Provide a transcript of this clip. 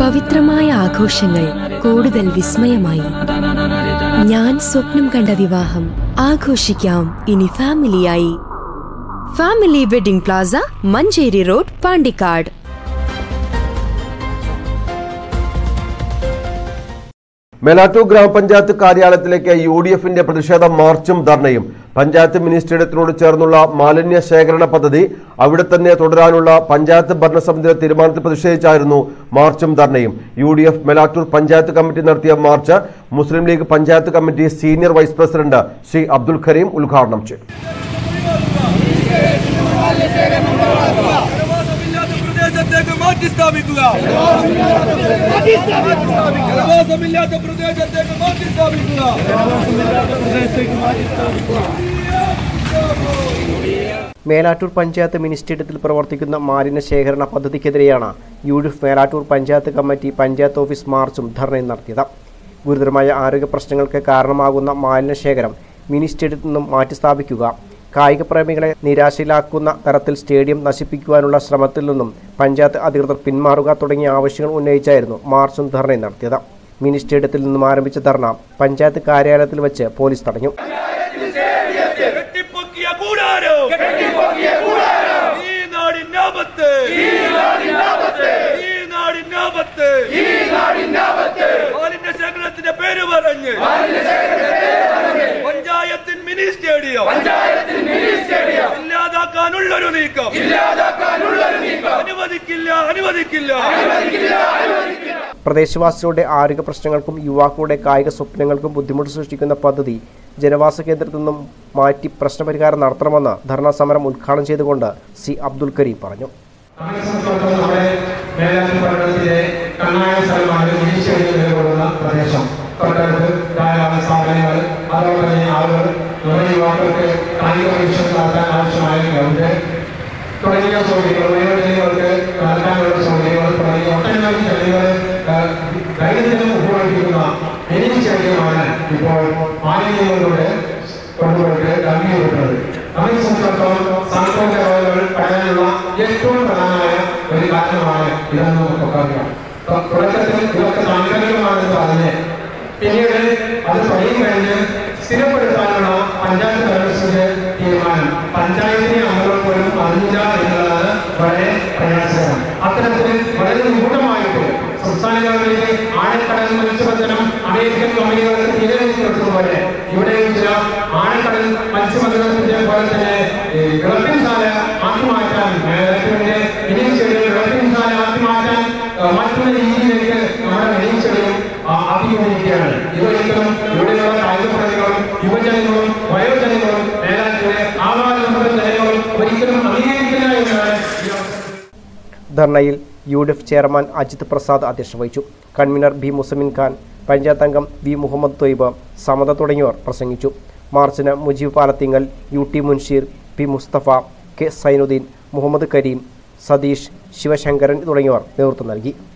പവിത്രമായ ആഘോഷങ്ങൾ കൂടുതൽ വിസ്മയമായി ഞാൻ സ്വപ്നം കണ്ട വിവാഹം ആഘോഷിക്കാം ഇനി ഫാമിലിയായി family wedding plaza Manjeri road Pandikkad Melattur ഗ്രാമപഞ്ചായത്ത് കാര്യാലയത്തിലേക്ക് യു ഡി എഫിന്റെ പ്രതിഷേധ മാർച്ചും ധർണയും പഞ്ചായത്ത് മിനി സ്റ്റേഡിയത്തിനോട് ചേർന്നുള്ള മാലിന്യ ശേഖരണ പദ്ധതി അവിടെ തന്നെ തുടരാനുള്ള പഞ്ചായത്ത് ഭരണസമിതിയുടെ തീരുമാനത്തിൽ പ്രതിഷേധിച്ചായിരുന്നു മാർച്ചും ധർണയും U D F Melattur panchayat committee നടത്തിയ march Muslim League panchayat committee senior vice president Shri Abdul Karim ഉദ്ഘാടനം ചെയ്തു ജനവാസമില്ലാത്ത പ്രദേശത്തേക്ക് മാറ്റി സ്ഥാപിക്കുക ജനവാസമില്ലാത്ത പ്രദേശത്തേക്ക് മാറ്റി സ്ഥാപിക്കുക മേലാറ്റൂർ പഞ്ചായത്ത് മിനി സ്റ്റേഡിയത്തിൽ പ്രവർത്തിക്കുന്ന മാലിന്യ ശേഖരണ പദ്ധതിക്കെതിരെയാണ് U D F Melattur panchayat committee panchayat office മാർച്ചും ധർണയും നടത്തിയത് ഗുരുതരമായ ആരോഗ്യ പ്രശ്നങ്ങൾക്ക് കാരണമാകുന്ന മാലിന്യ ശേഖരം മിനി സ്റ്റേഡിയത്തിൽ നിന്നും മാറ്റി സ്ഥാപിക്കുക കായിക പ്രേമികളെ നിരാശയിലാക്കുന്ന തരത്തിൽ സ്റ്റേഡിയം നശിപ്പിക്കുവാനുള്ള ശ്രമത്തിൽ നിന്നും പഞ്ചായത്ത് അധികൃതർ പിന്മാറുക തുടങ്ങിയ ആവശ്യങ്ങൾ ഉന്നയിച്ചായിരുന്നു മാർച്ചും ധർണയും നടത്തിയത് മിനി സ്റ്റേഡിയത്തിൽ നിന്നും ആരംഭിച്ച ധർണ പഞ്ചായത്ത് കാര്യാലയത്തിൽ വെച്ച് പോലീസ് തടഞ്ഞു കെട്ടിപ്പൊക്കിയ കൂടാരം ഈ നാടിന്റെ ആപത്ത് ഈ നാടിന്റെ ആപത്ത് മാലിന്യ ശേഖരത്തിന്റെ പേര് പറഞ്ഞ് പഞ്ചായത്തിൻ മിനി സ്റ്റേഡിയം ഇല്ലാതാക്കാനുള്ളൊരു നീക്കം അനുവദിക്കില്ല അനുവദിക്കില്ല പ്രദേശവാസികളുടെ ആരോഗ്യ പ്രശ്നങ്ങൾക്കും യുവാക്കളുടെ കായിക സ്വപ്നങ്ങൾക്കും ബുദ്ധിമുട്ട് സൃഷ്ടിക്കുന്ന പദ്ധതി ജനവാസ കേന്ദ്രത്തിൽ നിന്നും മാറ്റി പ്രശ്നപരിഹാരം നടത്തണമെന്ന് ധർണാ സമരം ഉദ്ഘാടനം ചെയ്തുകൊണ്ട് സി അബ്ദുൽ കരീം പറഞ്ഞു നമ്മളെ സംബന്ധിച്ചിടത്തോളം നമ്മുടെ മേലാറ്റൂർ പട്ടണത്തിലെ കണ്ണായ സ്ഥലമാണ് മിനിസ്റ്റേഡിയം നിലകൊള്ളുന്ന പ്രദേശം തൊട്ടടുത്ത് ധാരാളം സ്ഥാപനങ്ങൾ അതോടൊപ്പം തന്നെ ആളുകൾ നമ്മുടെ യുവാക്കൾക്ക് കായിക പരീക്ഷകൾ നടത്താൻ ആവശ്യമായ ഗ്രൗണ്ട് തുടങ്ങിയ സൗകര്യങ്ങൾ വയോജനങ്ങൾക്ക് നടത്താനുള്ള സൗകര്യങ്ങൾ തുടങ്ങിയ ഒട്ടനവധി ജനങ്ങൾ ദൈനംദിനം ഉപയോഗിക്കുന്ന മിനി സ്റ്റേഡിയമാണ് ഇപ്പോൾ മാലിന്യങ്ങളിലൂടെ കൊണ്ടുപോയിട്ട് ഗംഭീരപ്പെട്ടത് നമ്മെ സംബന്ധിച്ചിടത്തോളം സാംസ്കാരിക രോഗങ്ങൾ തടയാനുള്ള ഏറ്റവും പ്രധാനമായ ഒരു കാരണമാണ് ഇതെന്ന് നമുക്കൊക്കെ അറിയാം ത- തുടക്കത്തിൽ ഇതൊക്കെ താൽക്കാലികമാണെന്ന് പറഞ്ഞ് പിന്നീട് അത് പണിയും കഴിഞ്ഞ് സ്ഥിരപ്പെടുത്താനുള്ള പഞ്ചായത്ത് ഭരണസമിതിയുടെ തീരുമാനം പഞ്ചായത്തിലെ അംഗങ്ങൾ പോലും അറിഞ്ഞില്ല എന്നുള്ളതാണ് വളരെ പ്രയാസകരം അത്തരത്തിൽ വളരെ നിഗൂഢമായിട്ട് സംസ്ഥാന ഗവൺമെന്റ് ആഴക്കടൽ മത്സ്യബന്ധനം അമേരിക്കൻ കമ്പനികൾക്ക് തീരുമാനിച്ചു കൊടുക്കുന്ന പോലെ ഇവിടെയും ചില ആഴക്കടൽ മത്സ്യബന്ധനത്തിന്റെ പോലെ തന്നെ ഈ വിളപ്പിൻശാല ആക്കി മാറ്റാൻ മേഖലത്തിന്റെ ഇനിഷ്യലും വിളപ്പിൻശാല ആക്കി മാറ്റാൻ ആ, മാറ്റുന്ന രീതിയിലേക്ക് നമ്മുടെ മെനീച്ചലും അഭിമുഖീകരിക്കുകയാണ് ഇതൊരിക്കലും ഇവിടെയുള്ള കായികപ്രതികളും യുവജനങ്ങളും വയോജനങ്ങളും മേലാറ്റിലെ ആവാസ ജനങ്ങളും ഒരിക്കലും അംഗീകരിക്കില്ല എന്നാണ് ഈ അവസരത്തിൽ ധർണയിൽ U D F chairman Ajith Prasad അധ്യക്ഷത വഹിച്ചു കൺവീനർ ബി മുസമിൻ ഖാൻ പഞ്ചായത്ത് അംഗം വി മുഹമ്മദ് തൊയ്ബ് സമത തുടങ്ങിയവർ പ്രസംഗിച്ചു മാർച്ചിന് Mujeeb Palathingal U T Munsheer P Musthafa K Sainudheen Muhammad Karim Satheesh Sivasankaran തുടങ്ങിയവർ നേതൃത്വം നൽകി